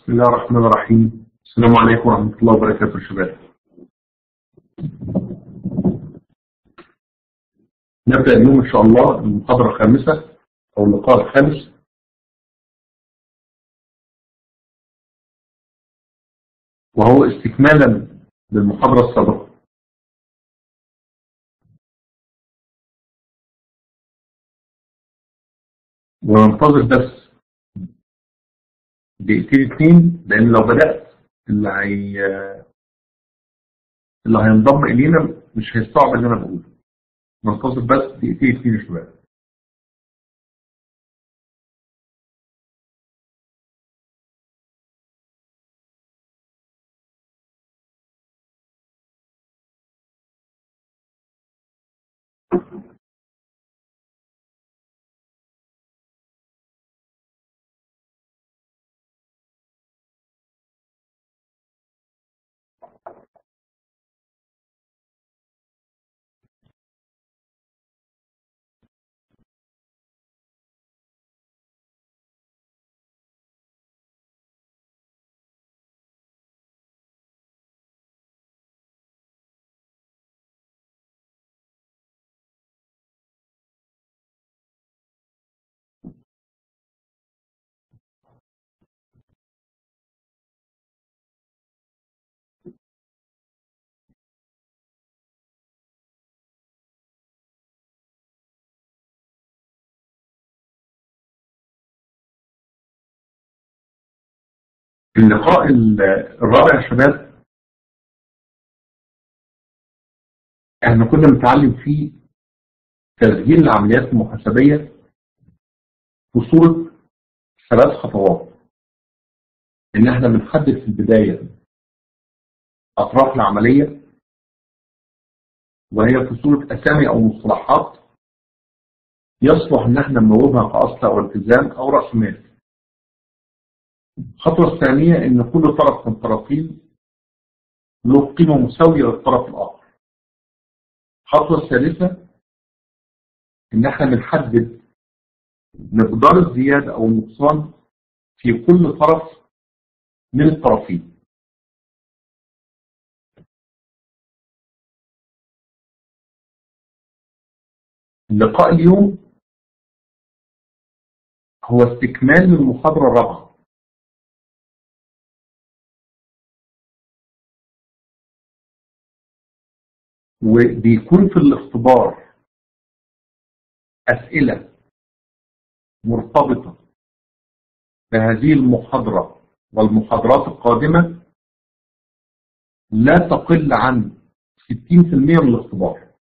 بسم الله الرحمن الرحيم السلام عليكم ورحمة الله وبركاته يا شباب نبدأ اليوم إن شاء الله المحاضرة الخامسة أو اللقاء الخامس وهو استكمالا للمحاضرة السابقة وننتظر بس دقيقتين اتنين لان لو بدأت اللي هي اللي هينضم الينا مش هيستوعب اللي انا بقوله ننتظر بس دقيقتين اتنين يا شباب اللقاء الرابع يا شباب احنا كنا بنتعلم فيه تسجيل العمليات المحاسبية في صورة ثلاث خطوات ان احنا بنحدد في البداية اطراف العملية وهي في صورة اسامي او مصطلحات يصلح ان احنا نموضها كاصل او التزام او راس مال الخطوة الثانية ان كل طرف من الطرفين له قيمة مساوية للطرف الاخر الخطوة الثالثة ان احنا بنحدد مقدار الزيادة او النقصان في كل طرف من الطرفين اللقاء اليوم هو استكمال للمحاضرة الرابعة وبيكون في الاختبار أسئلة مرتبطة بهذه المحاضرة والمحاضرات القادمة لا تقل عن 60% من الاختبار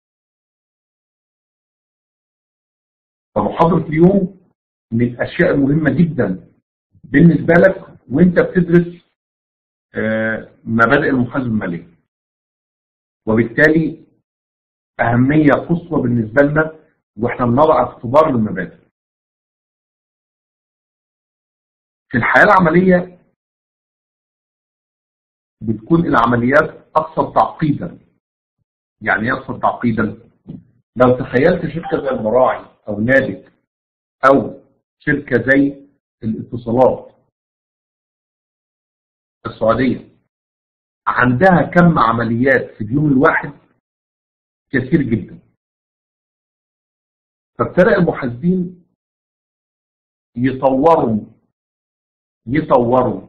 فمحاضرة اليوم من الأشياء المهمة جدا بالنسبة لك وانت بتدرس مبادئ المحاسبة المالية وبالتالي أهمية قصوى بالنسبة لنا وإحنا بنضع اختبار للمبادئ في الحياة العملية بتكون العمليات أكثر تعقيدا يعني ايه أكثر تعقيدا لو تخيلت شركة زي المراعي أو نادك أو شركة زي الاتصالات السعودية عندها كم عمليات في اليوم الواحد كثير جدا فابتدأ المحاسبين يطوروا يطوروا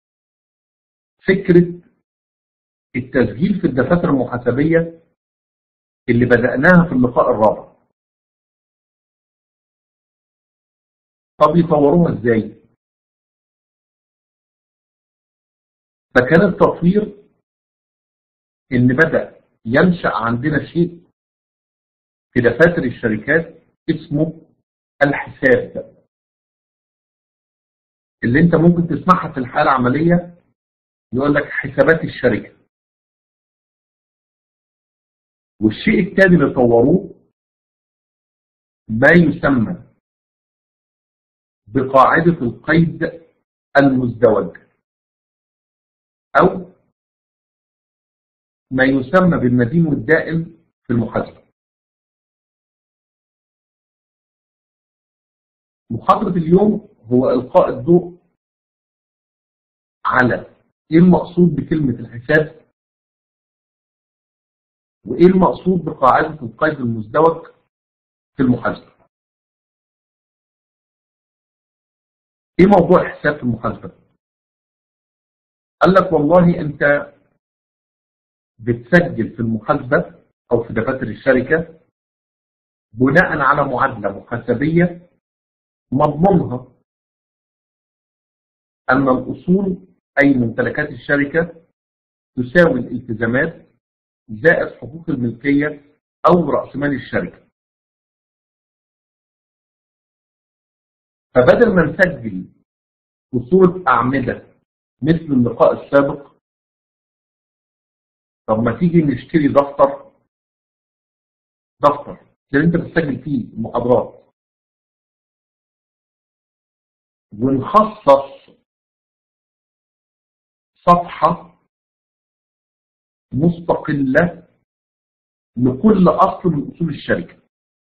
فكرة التسجيل في الدفاتر المحاسبية اللي بدأناها في اللقاء الرابع طب يطوروها ازاي فكان التطوير ان بدأ ينشأ عندنا شيء في دفاتر الشركات اسمه الحساب اللي انت ممكن تسمعها في الحالة العملية يقول لك حسابات الشركة والشيء الثاني اللي طوروه ما يسمى بقاعدة القيد المزدوج أو ما يسمى بالمدين الدائم في المحاسبة محاضرة اليوم هو إلقاء الضوء على ايه المقصود بكلمة الحساب وايه المقصود بقاعدة القيد المزدوج في المحاسبة ايه موضوع الحساب في المحاسبة قال لك والله انت بتسجل في المحاسبة او في دفاتر الشركة بناء على معادلة محاسبية مضمونها أن الأصول أي ممتلكات الشركة تساوي الالتزامات زائد حقوق الملكية أو رأس مال الشركة فبدل ما نسجل أصول أعمدة مثل اللقاء السابق طب ما تيجي نشتري دفتر دفتر اللي انت بتسجل فيه المحاضرات ونخصص صفحة مستقلة لكل أصل من أصول الشركة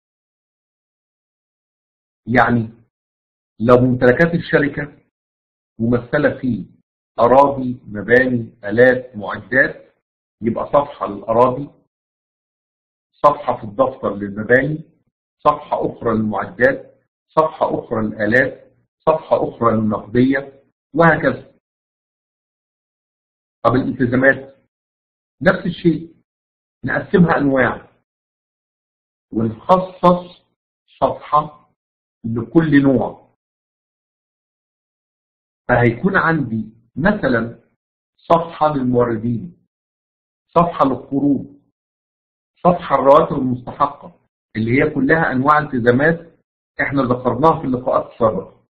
يعني لو ممتلكات الشركة ممثلة في أراضي مباني آلات معدات يبقى صفحة للأراضي صفحة في الدفتر للمباني صفحة أخرى للمعدات صفحة أخرى للآلات صفحة أخرى للنقدية وهكذا طب الالتزامات نفس الشيء نقسمها أنواع ونخصص صفحة لكل نوع فهيكون عندي مثلا صفحة للموردين صفحة للقروض صفحة الرواتب المستحقة اللي هي كلها أنواع التزامات احنا ذكرناها في اللقاءات السابقة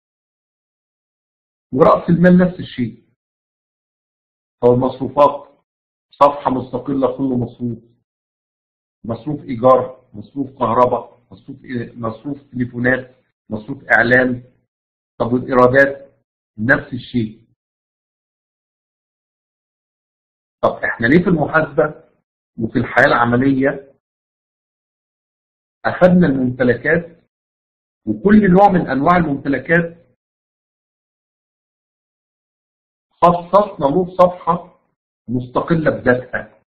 ورأس المال نفس الشيء أو المصروفات صفحة مستقلة كل مصروف مصروف إيجار مصروف كهرباء مصروف مصروف تليفونات مصروف إعلان طب والإيرادات نفس الشيء طب احنا ليه في المحاسبة وفي الحياة العملية أخذنا الممتلكات وكل نوع من أنواع الممتلكات خصصنا له صفحة مستقلة بذاتها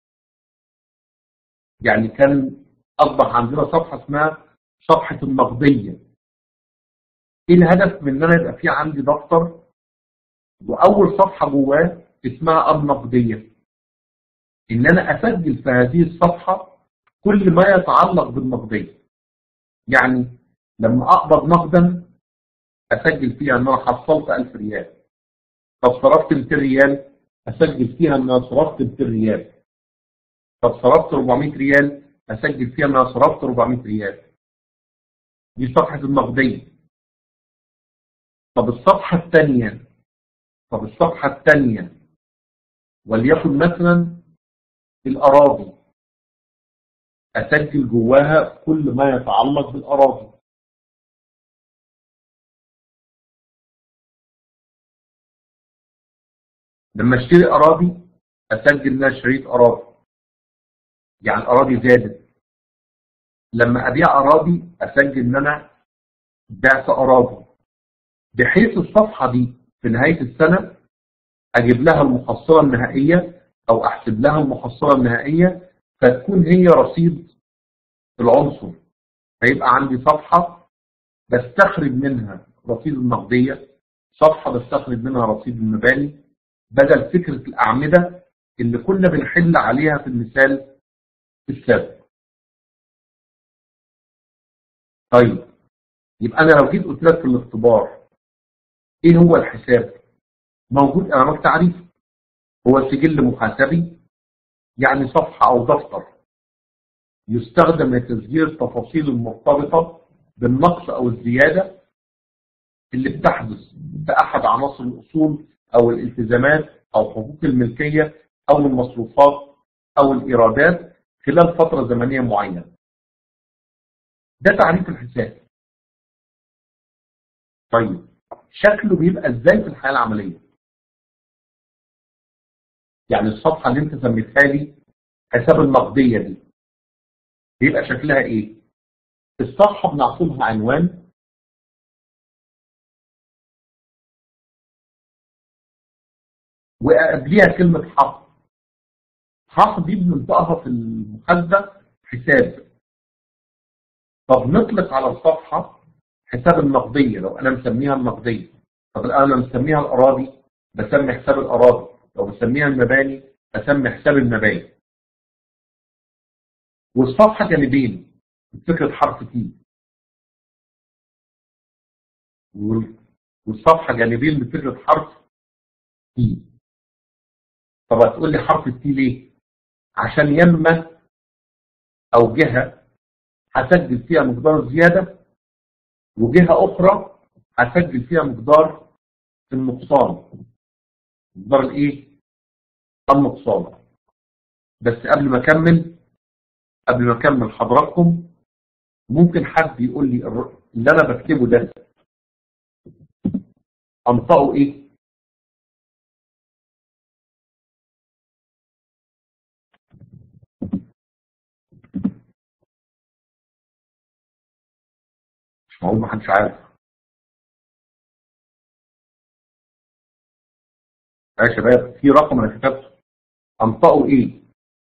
يعني كان أصبح عندنا صفحة اسمها صفحة النقدية إيه الهدف من إن أنا يبقى في عندي دفتر وأول صفحة جواه اسمها النقدية إن أنا أسجل في هذه الصفحة كل ما يتعلق بالنقدية يعني لما أقبض نقدا أسجل فيها أن أنا حصلت 1000 ريال طب صرفت 200 ريال أسجل فيها أن أنا صرفت 200 ريال طب صرفت 400 ريال أسجل فيها أن أنا صرفت 400 ريال دي صفحة النقدية طب الصفحة الثانية طب الصفحة الثانية وليكن مثلا الأراضي أسجل جواها كل ما يتعلق بالأراضي لما اشتري أراضي أسجل إنها شريط أراضي يعني الأراضي زادت لما أبيع أراضي أسجل إن أنا بعت أراضي بحيث الصفحة دي في نهاية السنة أجيب لها المحصلة النهائية أو أحسب لها المحصلة النهائية فتكون هي رصيد العنصر فيبقى عندي صفحة بستخرج منها رصيد النقدية صفحة بستخرج منها رصيد المباني بدل فكرة الأعمدة اللي كنا بنحل عليها في المثال السابق طيب يبقى أنا لو جيت قلت لك في الاختبار إيه هو الحساب موجود أمامك تعريف هو سجل محاسبي يعني صفحة أو دفتر يستخدم لتسجيل التفاصيل المرتبطة بالنقص أو الزيادة اللي بتحدث في أحد عناصر الأصول أو الالتزامات أو حقوق الملكية أو المصروفات أو الإيرادات خلال فترة زمنية معينة ده تعريف الحساب طيب شكله بيبقى ازاي في الحياة العملية يعني الصفحة اللي انت سميتها لي حساب النقدية دي بيبقى شكلها ايه الصفحة بنعطيها عنوان وقبليها كلمة حق حق دي بننطقها في المحاسبة حساب طب نطلق على الصفحة حساب النقدية لو أنا مسميها النقدية طب أنا مسميها الأراضي بسمي حساب الأراضي لو بسميها المباني بسمي حساب المباني والصفحة جانبين فكرة حرف تي والصفحة جانبين بفكرة حرف تي طب هتقول لي حرف التي ليه عشان يمة او جهة هسجل فيها مقدار زيادة وجهة اخرى هسجل فيها مقدار النقصان مقدار الايه النقصان بس قبل ما اكمل قبل ما اكمل حضراتكم ممكن حد يقول لي اللي انا بكتبه ده انطقه ايه مش معقول محدش عارف يا شباب في رقم انا كتبته انطقه ايه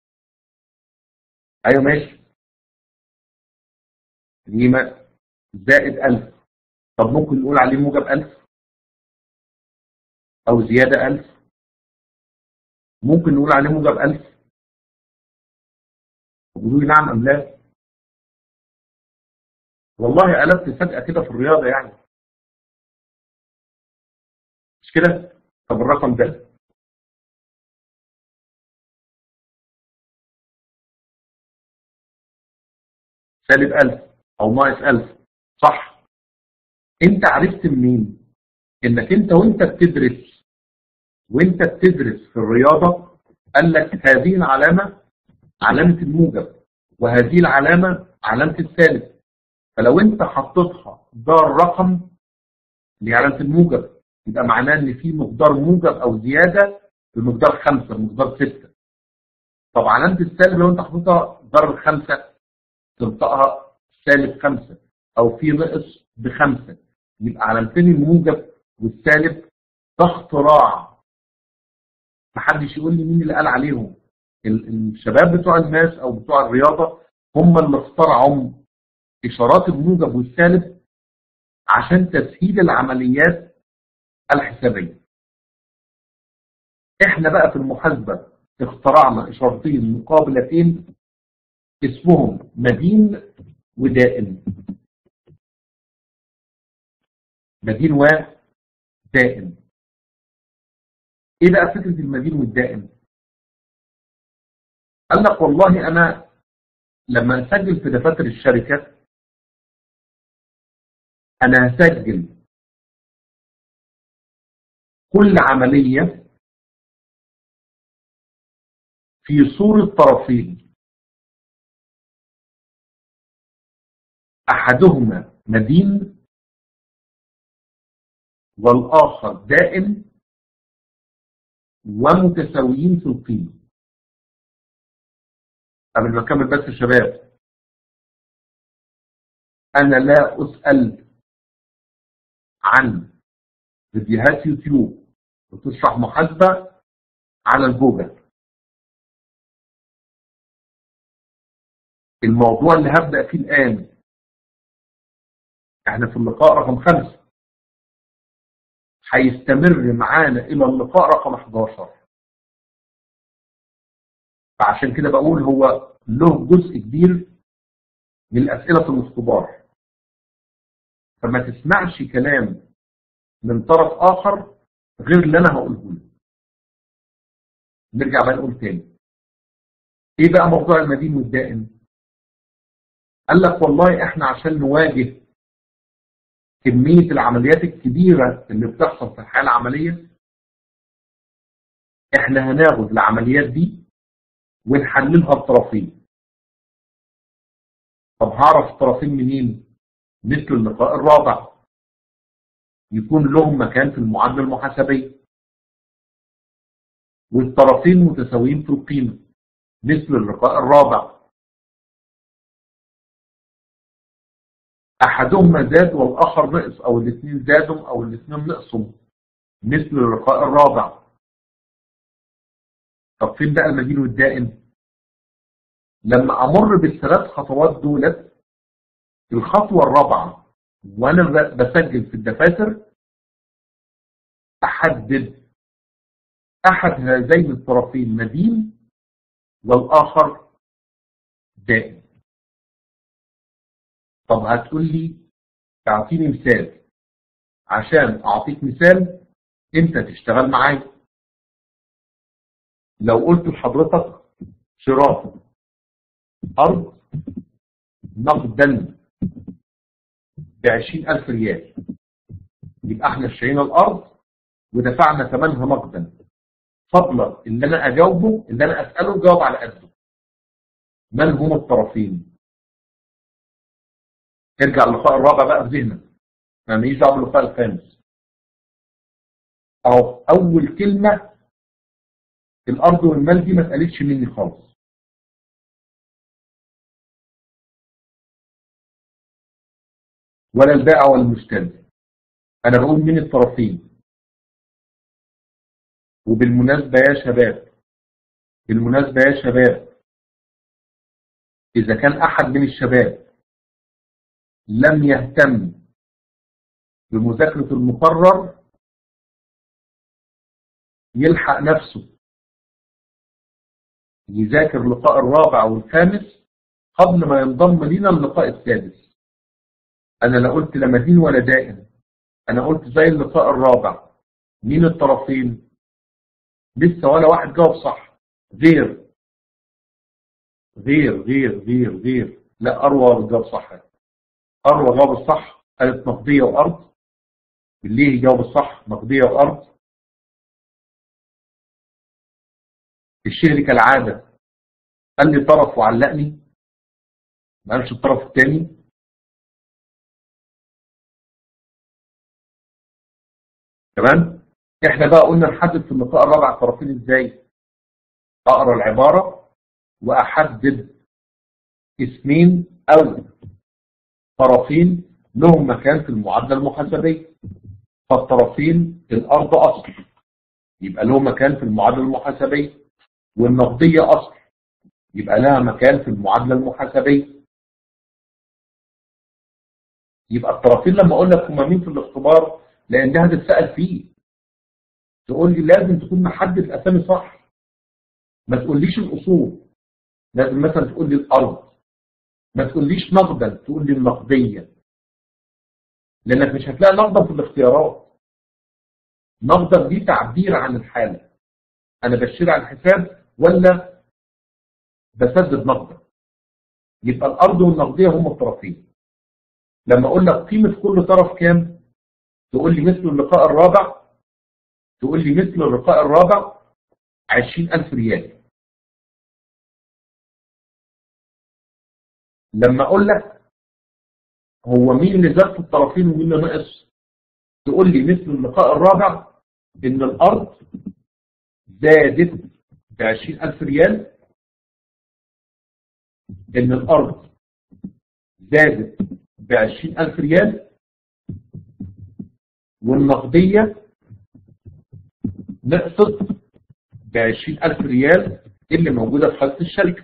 ايوه ماشي قيمة زائد 1000 طب ممكن نقول عليه موجب 1000 او زيادة 1000 ممكن نقول عليه موجب 1000 قولوا لي نعم ام لا والله قلبت فجأة كده في الرياضة يعني مش كده طب الرقم ده سالب 1000 او ناقص 1000 صح انت عرفت منين انك انت وانت بتدرس وانت بتدرس في الرياضة قال لك هذه العلامة علامة الموجب وهذه العلامة علامة السالب فلو انت حطيتها دار رقم اللي علامة الموجب يبقى معناه ان في مقدار موجب او زيادة بمقدار خمسة بمقدار ستة طب علامة السالب لو انت حطيتها دار خمسة تنطقها سالب خمسة او في نقص بخمسة يبقى علامتين الموجب والسالب ده اختراع محدش يقول لي مين اللي قال عليهم الشباب بتوع الماس او بتوع الرياضة هم اللي اخترعوا اشارات الموجب والسالب عشان تسهيل العمليات الحسابية احنا بقى في المحاسبة اخترعنا اشارتين مقابلتين اسمهم مدين ودائم مدين ودائم ايه بقى فكرة المدين والدائم قال لك والله انا لما نسجل في دفاتر الشركة انا هسجل كل عملية في صورة طرفين احدهما مدين والاخر دائم ومتساويين في القيمة قبل ما اكمل بس يا شباب انا لا اسأل عن فيديوهات يوتيوب بتشرح محاسبة على الجوجل الموضوع اللي هبدأ فيه الآن احنا في اللقاء رقم خمسة هيستمر معانا إلى اللقاء رقم 11 فعشان كده بقول هو له جزء كبير من الأسئلة في الاختبار فما تسمعش كلام من طرف آخر غير اللي أنا هقوله لك نرجع بقى نقول تاني ايه بقى موضوع المدين والدائم قال لك والله احنا عشان نواجه كمية العمليات الكبيرة اللي بتحصل في الحياة العملية احنا هناخد العمليات دي ونحللها بطرفين طب هعرف الطرفين منين مثل اللقاء الرابع يكون لهم مكان في المعادلة المحاسبية والطرفين متساويين في القيمة مثل اللقاء الرابع احدهما زاد والاخر نقص او الاثنين زادوا او الاثنين نقصوا مثل اللقاء الرابع طب فين بقى المدين والدائن لما امر بالثلاث خطوات دولت الخطوة الرابعة وانا بسجل في الدفاتر احدد احد هذين الطرفين مدين والاخر دائم طب هتقول لي تعطيني مثال عشان اعطيك مثال انت تشتغل معايا لو قلت لحضرتك شراء ارض نقدا بعشرين ألف ريال يبقى احنا اشترينا الأرض ودفعنا ثمنها نقدا فضلا ان انا اجاوبه ان انا اساله جاوب على قده من هم الطرفين ارجع اللقاء الرابع بقى في ذهنك ما ماليش دعوه باللقاء الخامس اهو اول كلمه الارض والمال دي ما اتقالتش مني خالص ولا البائع ولا المشتري انا بقول مين الطرفين وبالمناسبة يا شباب بالمناسبة يا شباب إذا كان أحد من الشباب لم يهتم بمذاكرة المقرر يلحق نفسه يذاكر اللقاء الرابع والخامس قبل ما ينضم لنا اللقاء السادس أنا لا قلت لا مدين ولا دائم أنا قلت زي اللقاء الرابع مين الطرفين لسه ولا واحد جاوب صح غير غير غير غير غير لا أروى جاوب صح أروى جاوب الصح قالت نقدية وأرض بالليه جاوب الصح نقدية وأرض الشهري كالعادة قال لي طرف وعلقني ما قالش الطرف الثاني تمام احنا بقى قلنا نحدد في اللقاء الرابع الطرفين ازاي اقرا العباره واحدد اسمين او طرفين لهم مكان في المعادله المحاسبيه فالطرفين الارض اصل يبقى له مكان في المعادله المحاسبيه والنقديه اصل يبقى لها مكان في المعادله المحاسبيه يبقى الطرفين لما اقول لك هم مين في الاختبار لان ده هتتسال فيه تقول لي لازم تكون محدد الاسامي صح ما تقوليش الاصول لازم مثلا تقول لي الارض ما تقوليش نقدا تقول لي النقديه لانك مش هتلاقي نقدا في الاختيارات نقدا دي تعبير عن الحاله انا بشتري على الحساب ولا بسدد نقدا يبقى الارض والنقديه هم الطرفين لما اقول لك قيمه كل طرف كام تقول لي مثل اللقاء الرابع تقول لي مثل اللقاء الرابع 20000 ريال لما اقول لك هو مين اللي زاد في الطرفين ومين اللي نقص تقول لي مثل اللقاء الرابع ان الارض زادت ب 20000 ريال ان الارض زادت ب 20000 ريال والنقديه نقصت ب 20000 ريال اللي موجوده في حاله الشركه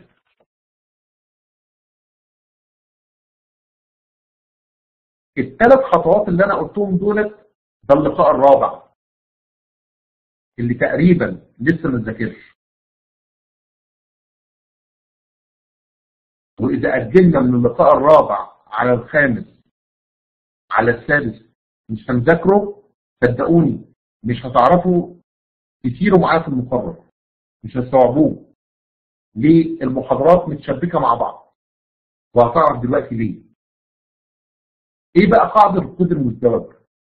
الثلاث خطوات اللي انا قلتهم دولت ده اللقاء الرابع اللي تقريبا لسه ما اتذاكرش واذا اجلنا من اللقاء الرابع على الخامس على السادس مش هنذاكره صدقوني مش هتعرفوا كتير معاه في المقرر مش هتستوعبوه ليه المحاضرات متشبكه مع بعض وهتعرف دلوقتي ليه ايه بقى قاعده القدر المزدوج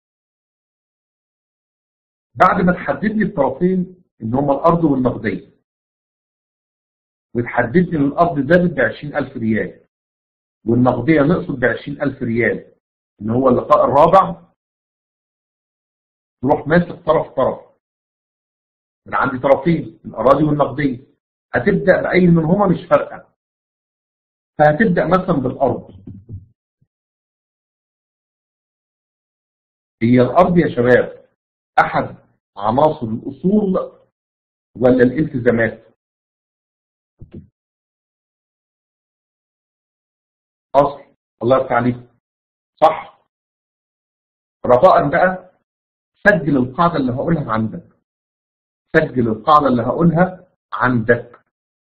بعد ما تحدد لي الطرفين ان هما الارض والنقديه وتحدد لي ان الارض زادت ب 20000 ريال والنقديه نقصت ب 20000 ريال ان هو اللقاء الرابع تروح ماسك طرف طرف من عندي طرفين الاراضي والنقديه هتبدا باي منهما مش فارقه فهتبدا مثلا بالارض هي الارض يا شباب احد عناصر الاصول ولا الالتزامات اصل الله يفتح عليك صح رجاء بقى سجل القاعده اللي هقولها عندك سجل القاعده اللي هقولها عندك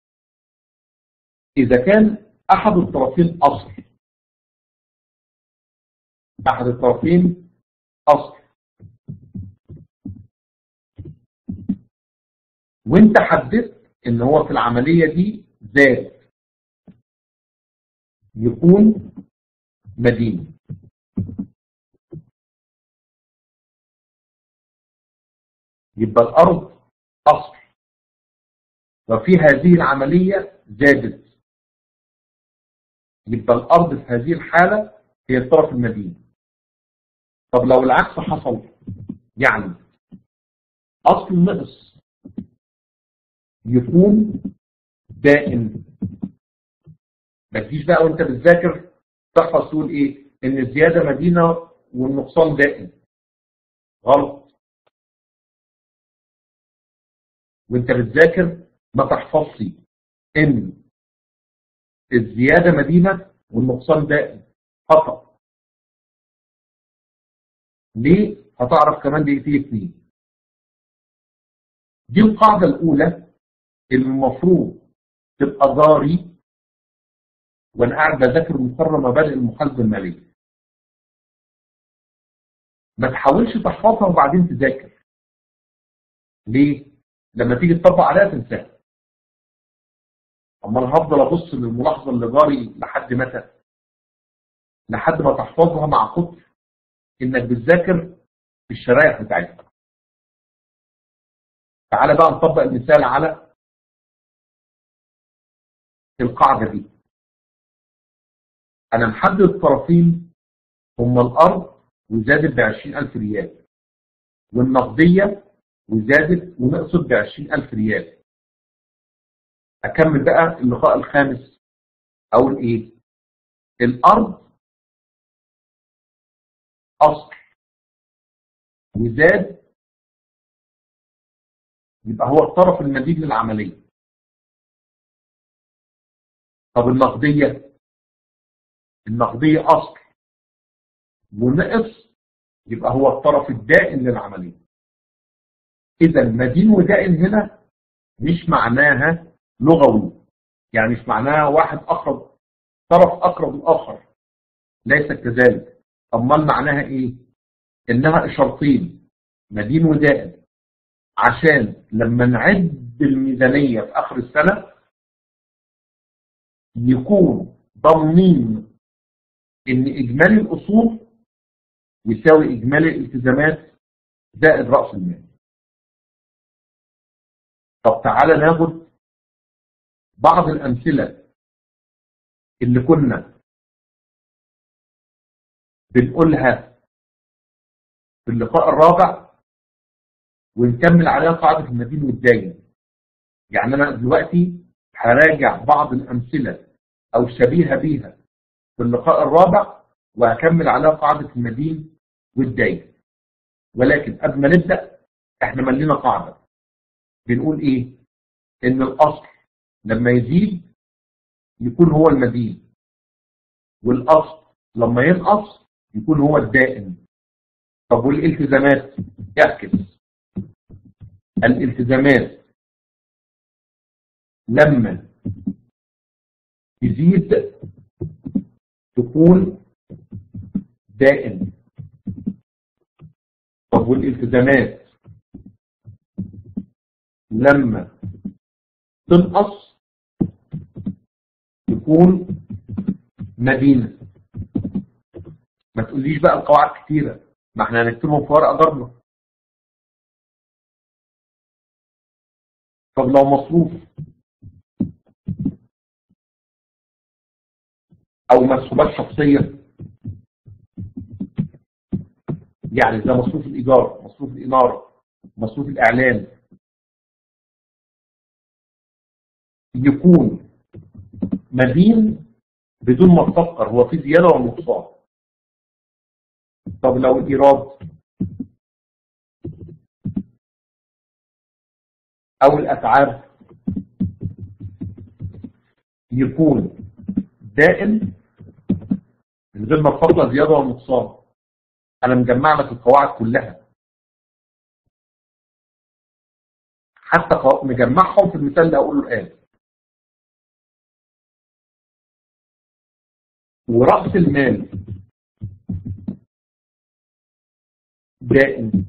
اذا كان احد الطرفين اصل احد الطرفين اصل وانت حددت ان هو في العملية دي زاد يكون مدين يبقى الارض اصل وفي هذه العملية زادت يبقى الارض في هذه الحالة هي الطرف المدين طب لو العكس حصل يعني اصل نقص يكون دائم ما تجيش بقى وانت بتذاكر تحفظ تقول ايه ان الزياده مدينه والنقصان دائم غلط وانت بتذاكر ما تحفظش ان الزياده مدينه والنقصان دائم خطا ليه هتعرف كمان دقيقتين اتنين دي القاعده الاولى المفروض تبقى ضاري وانا قاعد بذاكر مقرر مبادئ المحاسبه الماليه ما تحاولش تحفظها وبعدين تذاكر ليه لما تيجي تطبق عليها تنساها امال هفضل ابص للملاحظه اللي جاري لحد متى لحد ما تحفظها مع كتر انك بتذاكر في الشرايح بتاعتها تعالى بقى نطبق المثال على القاعدة دي أنا محدد الطرفين هما الأرض وزادت بعشرين ألف ريال والنقدية وزادت ونقصت بعشرين ألف ريال أكمل بقى اللقاء الخامس أقول إيه الأرض أصل وزاد يبقى هو الطرف المدين للعملية طب النقدية النقدية أصل ونقص يبقى هو الطرف الدائن للعملية إذا مدين ودائن هنا مش معناها لغوي يعني مش معناها واحد أقرب طرف أقرب الآخر ليس كذلك أمال معناها إيه؟ إنها إشارتين مدين ودائن عشان لما نعد الميزانية في آخر السنة يكون ضامنين ان اجمالي الاصول يساوي اجمالي الالتزامات زائد راس المال طب تعالى ناخد بعض الامثله اللي كنا بنقولها في اللقاء الرابع ونكمل عليها قاعده المدين والداين يعني انا دلوقتي هراجع بعض الأمثلة أو شبيهة بيها في اللقاء الرابع وهكمل عليها قاعدة المدين والدين ولكن قبل ما نبدأ احنا ملينا قاعدة بنقول ايه ان الأصل لما يزيد يكون هو المدين والأصل لما ينقص يكون هو الدائم طب والالتزامات يعكس الالتزامات لما تزيد تكون دائم طب والالتزامات لما تنقص تكون مدينة ما تقوليش بقى القواعد كتيرة ما احنا هنكتبهم في ورقة ضربة طب لو مصروف او مسحوبات شخصية يعني زي مصروف الايجار مصروف الانارة مصروف الاعلان يكون مدين بدون ما تفكر هو في زيادة ولا نقصان طب لو الايراد او الاتعاب يكون دائم من غير ما تفضل زياده ولا نقصان انا مجمع لك القواعد كلها حتى قوا- مجمعهم في المثال اللي هقوله الان ورأس المال دائم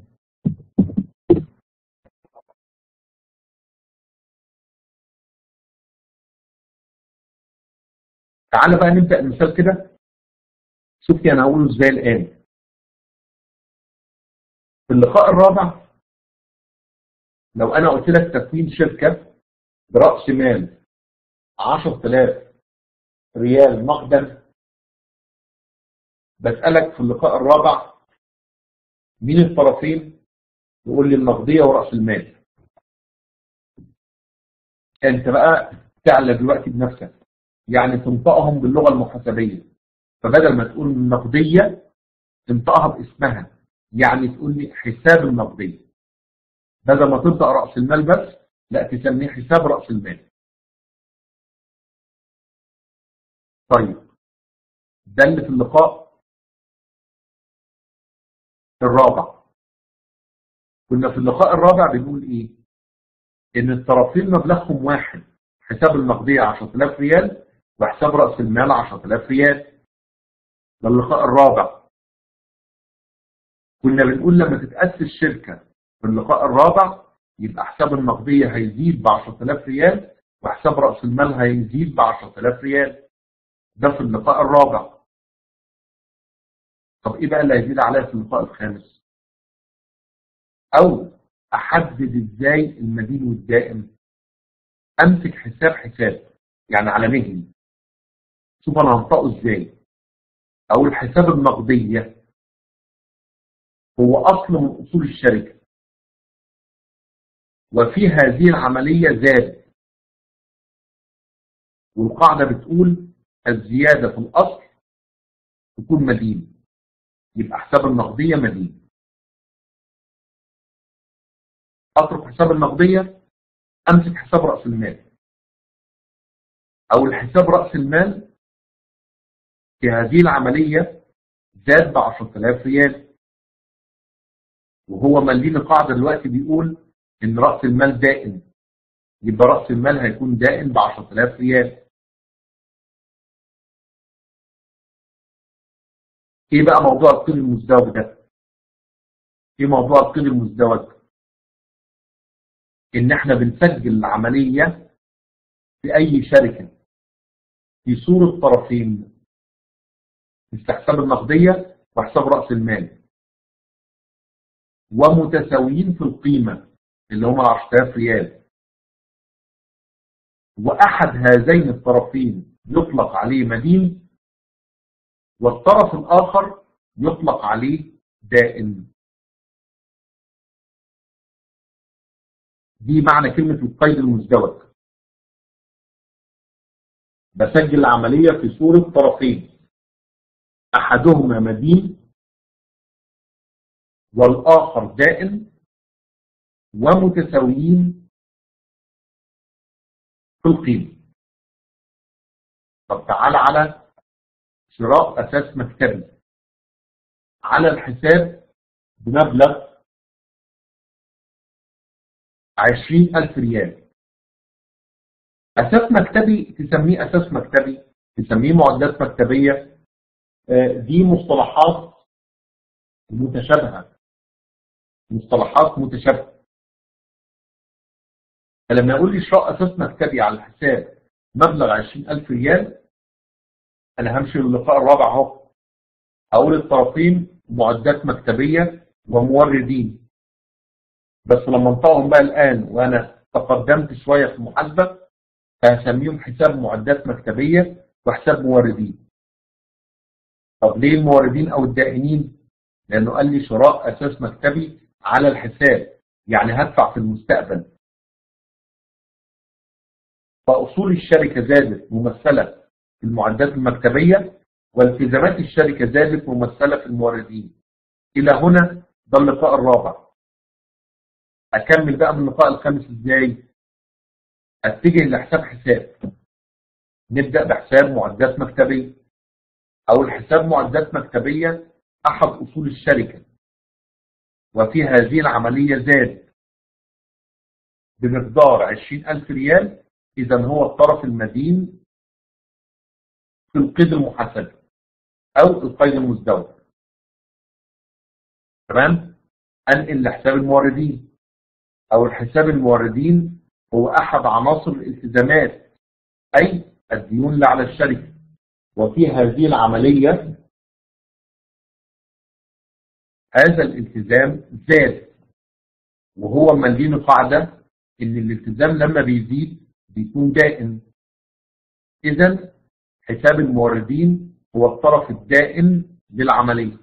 تعال بقى نبدأ المثال كده شوفي انا هقوله ازاي الان في اللقاء الرابع لو انا قلت لك تكوين شركة برأس مال 10000 ريال نقدا بسألك في اللقاء الرابع مين الطرفين يقول لي النقدية ورأس المال انت بقى تعلى دلوقتي بنفسك يعني تنطقهم باللغة المحاسبية فبدل ما تقول النقدية تنطقها باسمها يعني تقول لي حساب النقدية بدل ما تنطق رأس المال بس لا تسميه حساب رأس المال طيب ده اللي في اللقاء الرابع كنا في اللقاء الرابع بنقول ايه ان الطرفين مبلغهم واحد حساب النقدية 10000 ريال وحساب رأس المال 10000 ريال ده اللقاء الرابع كنا بنقول لما تتأسس شركة في اللقاء الرابع يبقى حساب النقدية هيزيد ب 10000 ريال وحساب رأس المال هيزيد ب 10000 ريال ده في اللقاء الرابع طب ايه بقى اللي هيزيد عليا في اللقاء الخامس او احدد ازاي المدين والدائم امسك حساب حساب يعني على مهلي شوف انا هنطقه ازاي او الحساب النقدية هو اصل من اصول الشركة وفي هذه العملية زاد والقاعدة بتقول الزيادة في الاصل تكون مدين يبقى حساب النقدية مدين اترك حساب النقدية امسك حساب رأس المال او الحساب رأس المال في هذه العملية زاد ب 10000 ريال وهو مالين القاعدة دلوقتي بيقول ان رأس المال دائم يبقى رأس المال هيكون دائم ب 10000 ريال ايه بقى موضوع القيد المزدوج ده ايه موضوع القيد المزدوج ان احنا بنسجل العملية في اي شركة في صورة طرفين حساب النقدية وحساب رأس المال ومتساويين في القيمة اللي هم 10000 ريال وأحد هذين الطرفين يطلق عليه مدين والطرف الآخر يطلق عليه دائن دي معنى كلمة القيد المزدوج بسجل العملية في صورة طرفين أحدهما مدين والآخر دائن ومتساويين في القيمة طب تعال على شراء أساس مكتبي على الحساب بمبلغ عشرين ألف ريال أساس مكتبي تسميه أساس مكتبي تسميه معدات مكتبية دي مصطلحات متشابهة مصطلحات متشابهة فلما يقول لي شراء أساس مكتبي على الحساب مبلغ 20000 ريال أنا همشي للقاء الرابع أهو هقول الطرفين معدات مكتبية وموردين بس لما انطقهم بقى الآن وأنا تقدمت شوية في المحاسبة فهسميهم حساب معدات مكتبية وحساب موردين طب ليه الموردين او الدائنين لانه قال لي شراء اساس مكتبي على الحساب يعني هدفع في المستقبل فاصول الشركه زادت ممثله في المعدات المكتبيه والتزامات الشركه زادت ممثله في الموردين الى هنا ده اللقاء الرابع اكمل بقى من اللقاء الخامس ازاي اتجه لحساب حساب نبدا بحساب معدات مكتبيه او الحساب معدات مكتبيه احد اصول الشركه وفي هذه العمليه زاد بمقدار 20000 ريال اذا هو الطرف المدين في القيد المحاسبي او القيد المزدوج تمام انقل لحساب الموردين او الحساب الموردين هو احد عناصر الالتزامات اي الديون اللي على الشركه وفي هذه العمليه هذا الالتزام زاد وهو مدين قاعده ان الالتزام لما بيزيد بيكون دائم اذا حساب الموردين هو الطرف الدائم للعمليه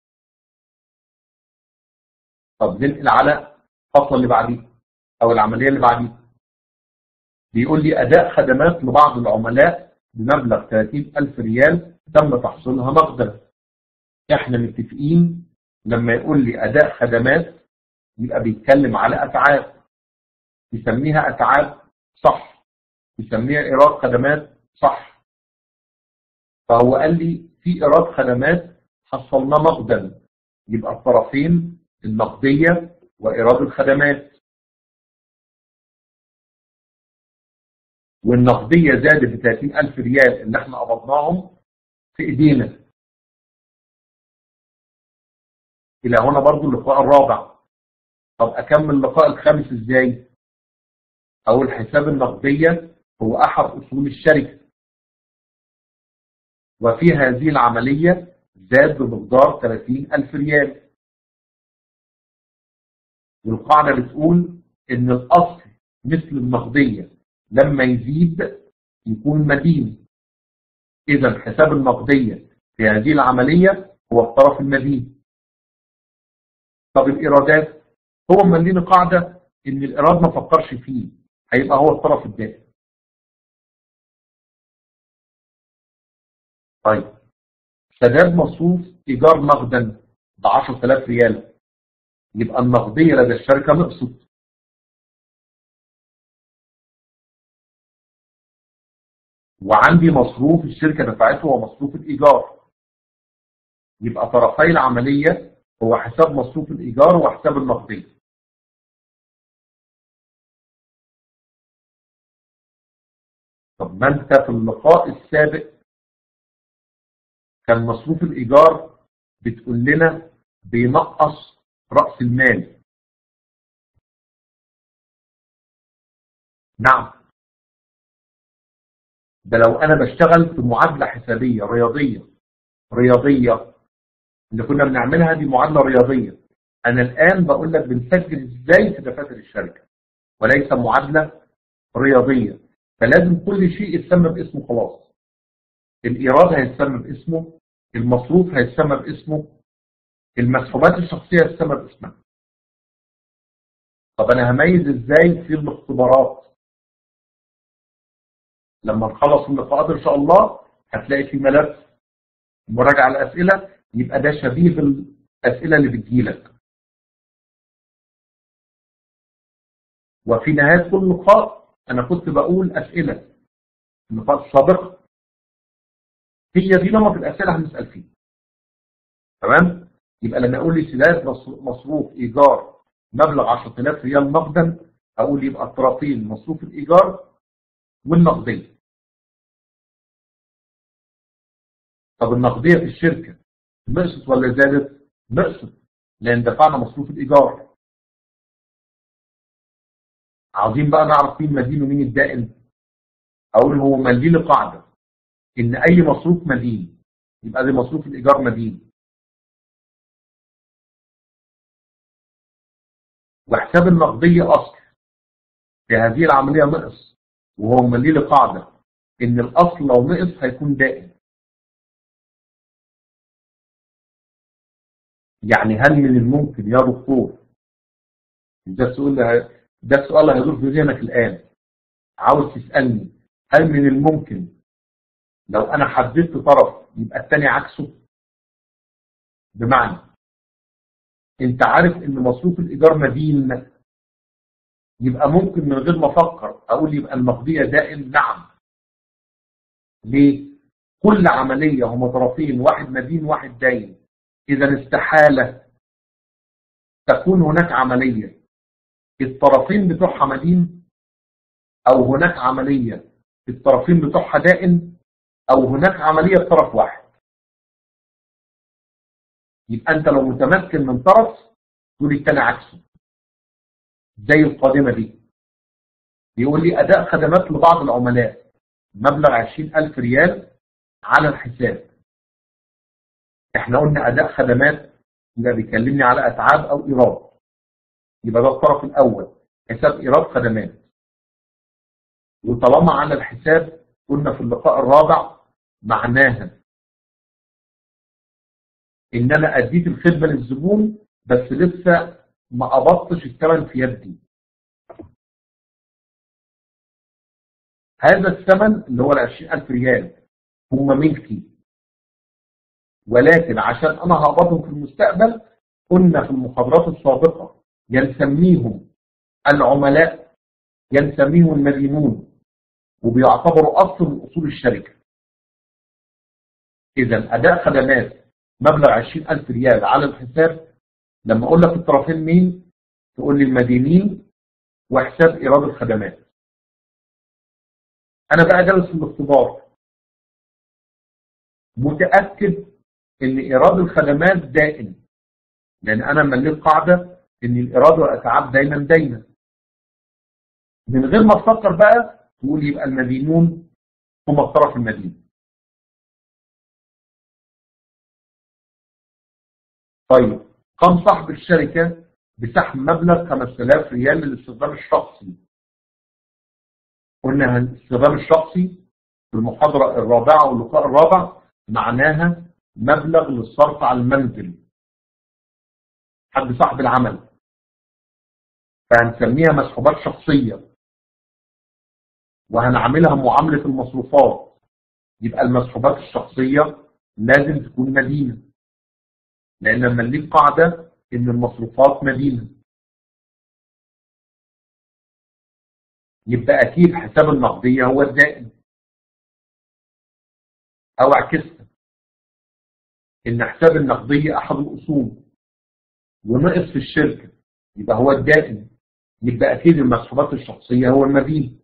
طب ننقل على الخطوه اللي بعديها او العمليه اللي بعديها بيقول لي اداء خدمات لبعض العملاء بمبلغ 30000 ريال تم تحصيلها نقدا احنا متفقين لما يقول لي اداء خدمات يبقى بيتكلم على اتعاب يسميها اتعاب صح يسميها ايراد خدمات صح فهو قال لي في ايراد خدمات حصلناه نقدا يبقى الطرفين النقديه وايراد الخدمات والنقديه زادت ب 30000 ريال اللي احنا قبضناهم في ايدينا الى هنا برضو اللقاء الرابع طب اكمل اللقاء الخامس ازاي او الحساب النقديه هو احد اصول الشركه وفي هذه العمليه زاد بمقدار 30000 ريال والقاعده بتقول ان الاصل مثل النقديه لما يزيد يكون مدين اذا حساب النقديه في هذه العمليه هو الطرف المدين طب الايرادات هو ملينا قاعده ان الايراد ما فكرش فيه هيبقى هو الطرف الدائم طيب سداد مصروف ايجار نقدا ب 10000 ريال يبقى النقديه لدى الشركه نقصت وعندي مصروف الشركه دفعته هو مصروف الايجار يبقى طرفي العمليه هو حساب مصروف الايجار وحساب النقديه طب ما انت في اللقاء السابق كان مصروف الايجار بتقول لنا بينقص راس المال نعم ده لو انا بشتغل في معادله حسابيه رياضيه رياضيه اللي كنا بنعملها دي معادله رياضيه انا الان بقول لك بنسجل ازاي في دفاتر الشركه وليس معادله رياضيه فلازم كل شيء يتسمى باسمه خلاص الايراد هيتسمى باسمه المصروف هيتسمى باسمه المسحوبات الشخصيه هتسمى باسمها طب انا هميز ازاي في الاختبارات لما نخلص اللقاءات ان شاء الله هتلاقي في ملف مراجعه الاسئله يبقى ده شبيه بالاسئله اللي بتجيلك وفي نهايه كل لقاء انا كنت بقول اسئله النقاط السابقه هي دي نمط الاسئله هنسال فيه تمام يبقى لما اقول لي سداد مصروف ايجار مبلغ 10000 ريال نقدا اقول يبقى الطرفين مصروف الايجار والنقديه طب النقديه في الشركه نقصت ولا زادت؟ نقصت لان دفعنا مصروف الايجار عاوزين بقى نعرف مين مدين ومين الدائن اقول هو مدين قاعده ان اي مصروف مدين يبقى دي مصروف الايجار مدين وحساب النقديه اصل في هذه العمليه نقص وهو مدين قاعده ان الاصل لو نقص هيكون دائم يعني هل من الممكن يا دكتور ده السؤال ده السؤال اللي هيدور في ذهنك الان عاوز تسالني هل من الممكن لو انا حددت طرف يبقى الثاني عكسه بمعنى انت عارف ان مصروف الايجار مدين يبقى ممكن من غير ما افكر اقول يبقى المقضيه دائم نعم ليه كل عمليه هما طرفين واحد مدين واحد داين اذا استحاله تكون هناك عمليه الطرفين بتوعها مدين او هناك عمليه الطرفين بتوعها دائن او هناك عمليه طرف واحد يبقى انت لو متمكن من طرف تقول الثاني عكسه زي القادمة دي بيقول لي أداء خدمات لبعض العملاء مبلغ 20000 ريال على الحساب احنا قلنا أداء خدمات يبقى بيكلمني على أتعاب أو إيراد يبقى ده الطرف الأول حساب إيراد خدمات وطالما على الحساب قلنا في اللقاء الرابع معناها ان انا اديت الخدمه للزبون بس لسه ما قبضتش الثمن في يدي هذا الثمن اللي هو ال 20000 ريال هم ملكي ولكن عشان انا هقبضهم في المستقبل قلنا في المحاضرات السابقه ينسميهم العملاء ينسميهم المدينون وبيعتبروا اصل من اصول الشركه اذا اداء خدمات مبلغ 20000 ريال على الحساب لما اقول لك الطرفين مين تقول لي المدينين وحساب ايراد الخدمات انا بقى جالس في الاختبار متاكد ان ايراد الخدمات دائم لان انا مليت قاعده ان الايراد والاتعاب دايما دايما من غير ما افكر بقى تقول يبقى المدينون هم الطرف المدين طيب قام صاحب الشركة بسحب مبلغ 5000 ريال للاستخدام الشخصي قلنا الاستخدام الشخصي في المحاضرة الرابعة واللقاء الرابع معناها مبلغ للصرف على المنزل حد صاحب العمل فهنسميها مسحوبات شخصية وهنعملها معاملة المصروفات يبقى المسحوبات الشخصية لازم تكون مدينة لأن لما ليك قاعدة إن المصروفات مدينة يبقى أكيد حساب النقدية هو الدائم أو عكسها إن حساب النقدية أحد الأصول ونقص في الشركة يبقى هو الدائم يبقى أكيد المسحوبات الشخصية هو المدين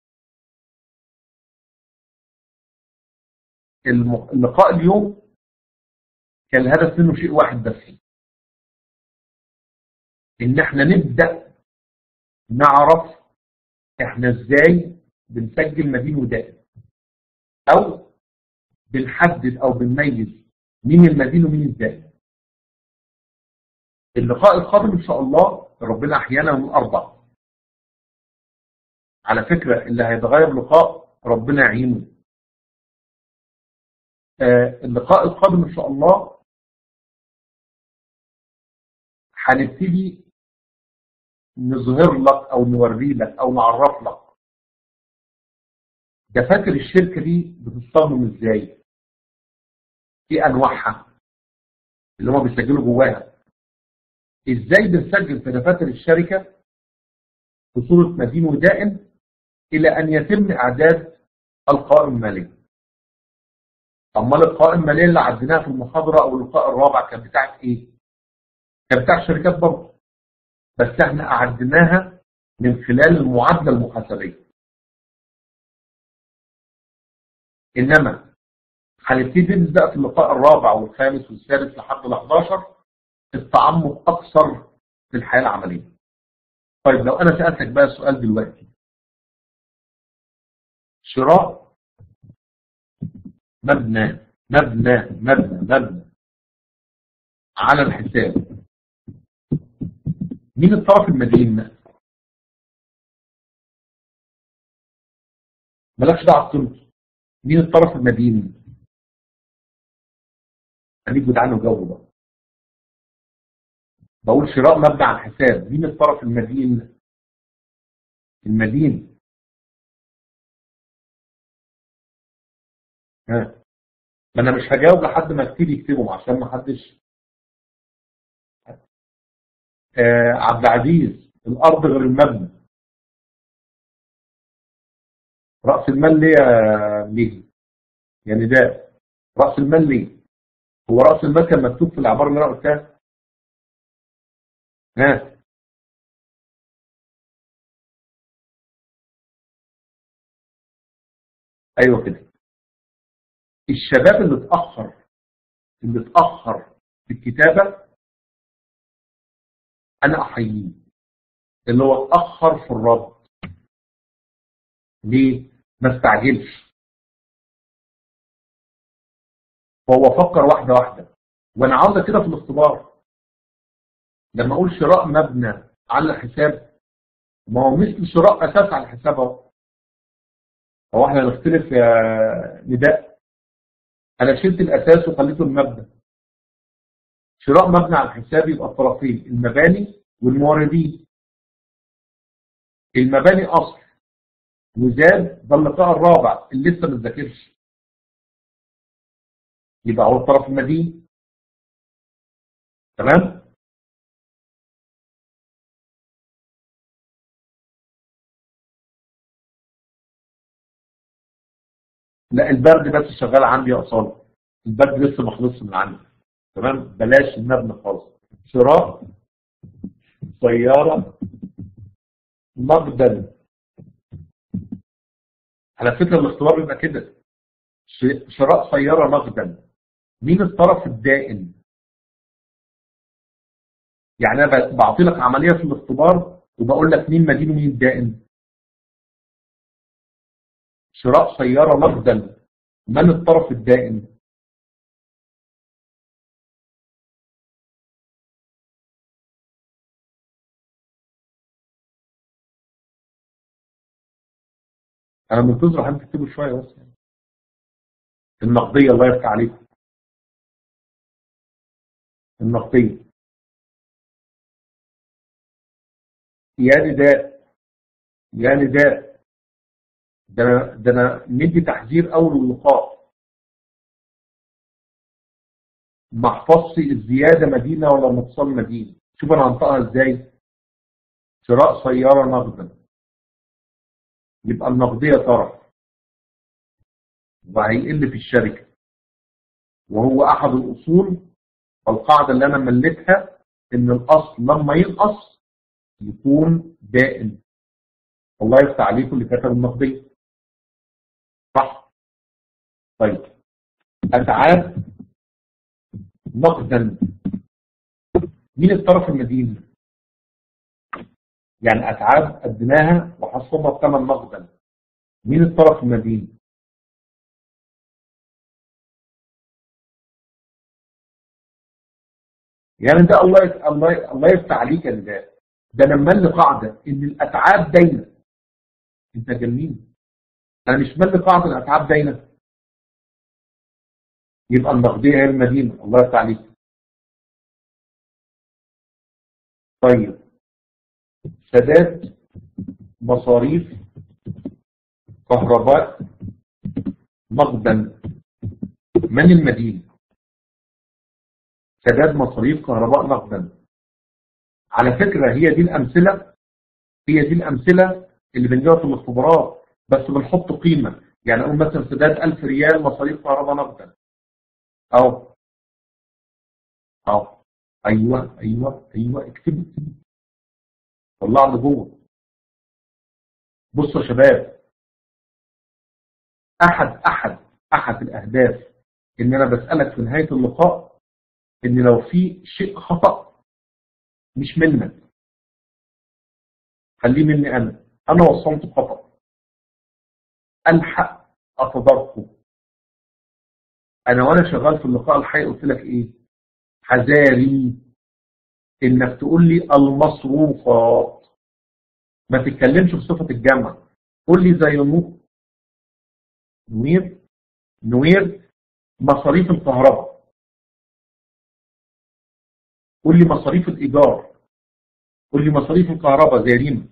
اللقاء اليوم كان الهدف منه شيء واحد بس ان احنا نبدأ نعرف احنا ازاي بنسجل مدين ودائم او بنحدد او بنميز مين المدين ومين الدائم اللقاء القادم ان شاء الله ربنا احيانا من اربع على فكرة اللي هيتغير لقاء ربنا يعينه آه اللقاء القادم ان شاء الله هنبتدي نظهر لك او نوري لك او نعرف لك دفاتر الشركة دي بتستخدم ازاي في انواعها اللي هم بيسجلوا جواها ازاي بنسجل في دفاتر الشركة في صورة مدين ودائم الى ان يتم اعداد القائمة المالية امال القائمة المالية اللي عديناها في المحاضرة او اللقاء الرابع كان بتاعت ايه كان بتاع شركات برضه بس احنا اعدناها من خلال المعادلة المحاسبية انما هنبتدي نبدا في اللقاء الرابع والخامس والسادس لحد ال 11 التعمق اكثر في الحياه العمليه. طيب لو انا سالتك بقى سؤال دلوقتي شراء مبنى مبنى مبنى مبنى على الحساب مين الطرف المدين مالكش دعوه بقيمته مين الطرف المدين خليك جدعان وجاوب بقى بقول شراء مبنى على الحساب مين الطرف المدين المدين ها ما انا مش هجاوب لحد ما يبتدي يكتبهم عشان ما حدش آه عبد العزيز الارض غير المبنى رأس المال ليه يا ليه يعني ده رأس المال ليه هو رأس المال كان مكتوب في العبارة اللي انا قلتها ها ايوه كده الشباب اللي اتأخر اللي اتأخر في الكتابة انا احييه اللي هو اتأخر في الرد ليه ما استعجلش فهو فكر واحدة واحدة وانا عاوزة كده في الاختبار لما اقول شراء مبنى على حساب ما هو مثل شراء اساس على الحساب اهو هو احنا نختلف يا نداء انا شلت الاساس وخليته المبنى شراء مبنى على الحساب يبقى الطرفين المباني والموردين المباني اصل وزاد ده اللقاء الرابع اللي لسه ما اتذاكرش يبقى هو الطرف المدين تمام لا البرد بس شغال عندي يا اصاله البرد لسه ما خلصش من عندي تمام بلاش المبنى خالص شراء سياره نقدا على فكره الاختبار بيبقى كده شراء سياره نقدا مين الطرف الدائن يعني انا بعطي لك عمليه في الاختبار وبقول لك مين مدين ومين الدائن شراء سياره نقدا من الطرف الدائن انا منتظر حضرتك تكتبوا شويه بس يعني. النقديه الله يفتح عليكم النقديه يا نداء يا نداء ده انا ده انا مدي تحذير اول اللقاء ما احفظش الزياده مدينه ولا النقصان مدينه شوف انا هنطقها ازاي شراء سياره نقدا يبقى النقديه طرف وهيقل في الشركه وهو احد الاصول القاعده اللي انا مليتها ان الاصل لما ينقص يكون دائم الله يفتح عليكم اللي كتب النقديه صح طيب اتعاب نقدا مين الطرف المدين يعني اتعاب قدناها وحصلنا بثمن نقدا مين الطرف المدين يعني ده الله الله الله يفتح عليك يا نداء ده انا مل قاعده ان الاتعاب داينه انت جميل انا مش مل قاعده الاتعاب داينه يبقى النقديه هي المدينه الله يفتح عليك طيب سداد مصاريف كهرباء نقدا من المدين سداد مصاريف كهرباء نقدا على فكرة هي دي الأمثلة هي دي الأمثلة اللي بنجيبها في الاختبارات بس بنحط قيمة يعني أقول مثلا سداد 1000 ريال مصاريف كهرباء نقدا أهو أهو أيوه أيوه أيوه اكتب اكتب طلع لي جوه بصوا يا شباب أحد أحد أحد الأهداف إن أنا بسألك في نهاية اللقاء إن لو في شيء خطأ مش منك خليه مني أنا أنا وصلت خطأ ألحق أتداركه أنا وأنا شغال في اللقاء الحقيقي قلت لك إيه حذاري إنك تقول لي المصروفات ما تتكلمش بصفة الجمع قول لي زي نور نوير نوير مصاريف الكهرباء قول لي مصاريف الإيجار قول لي مصاريف الكهرباء زي ريما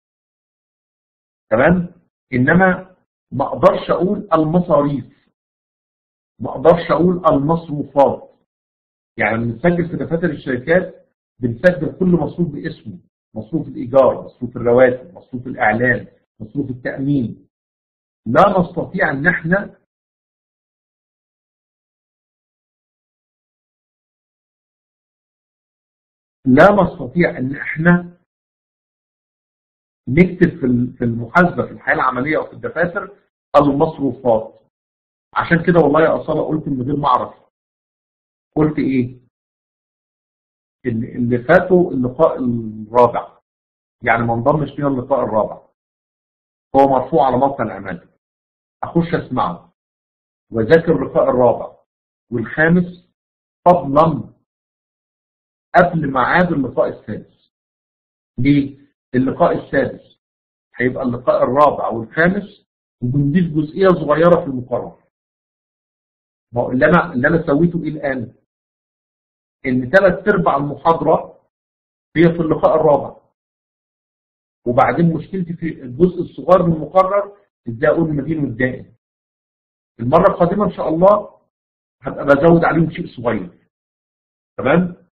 تمام إنما ما أقدرش أقول المصاريف ما أقدرش أقول المصروفات يعني بنسجل في دفاتر الشركات بنسجل كل مصروف باسمه مصروف الإيجار مصروف الرواتب مصروف الإعلان مصروف التأمين لا نستطيع ان احنا لا نستطيع ان احنا نكتب في المحاسبه في الحياه العمليه او في الدفاتر المصروفات عشان كده والله يا اصاله قلت من غير ما اعرف قلت ايه اللي فاتوا اللقاء الرابع يعني ما انضمش فينا اللقاء الرابع هو مرفوع على موقع العماده اخش اسمعه واذاكر اللقاء الرابع والخامس فضلا قبل ميعاد اللقاء السادس ليه؟ اللقاء السادس هيبقى اللقاء الرابع والخامس وبنضيف جزئيه صغيره في المقرر ما هو اللي انا اللي انا سويته ايه الان؟ ان ثلاث ارباع المحاضره هي في اللقاء الرابع وبعدين مشكلتي في الجزء الصغير من المقرر ازاي اقول المدين والدائم المره القادمه ان شاء الله هبقى بزود عليهم شيء صغير تمام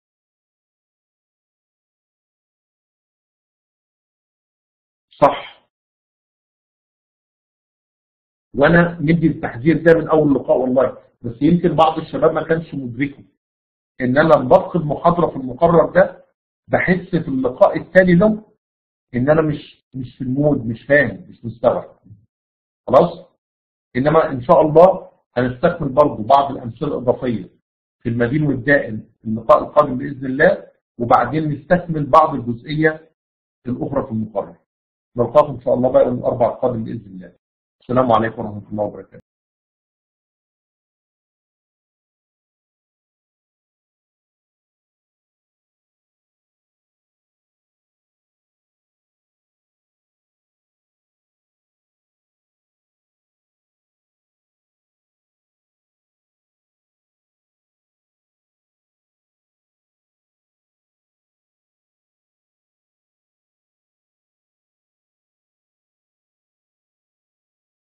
صح وانا ندي التحذير ده من اول لقاء والله بس يمكن بعض الشباب ما كانش مدركه ان انا لما بفقد محاضره في المقرر ده بحس في اللقاء الثاني له ان انا مش مش في المود مش فاهم مش مستوعب خلاص انما ان شاء الله هنستكمل برضه بعض الامثله الاضافيه في المدين والدائم في اللقاء القادم باذن الله وبعدين نستكمل بعض الجزئيه الاخرى في المقرر نلقاكم ان شاء الله بقى الاربع القادم باذن الله السلام عليكم ورحمه الله وبركاته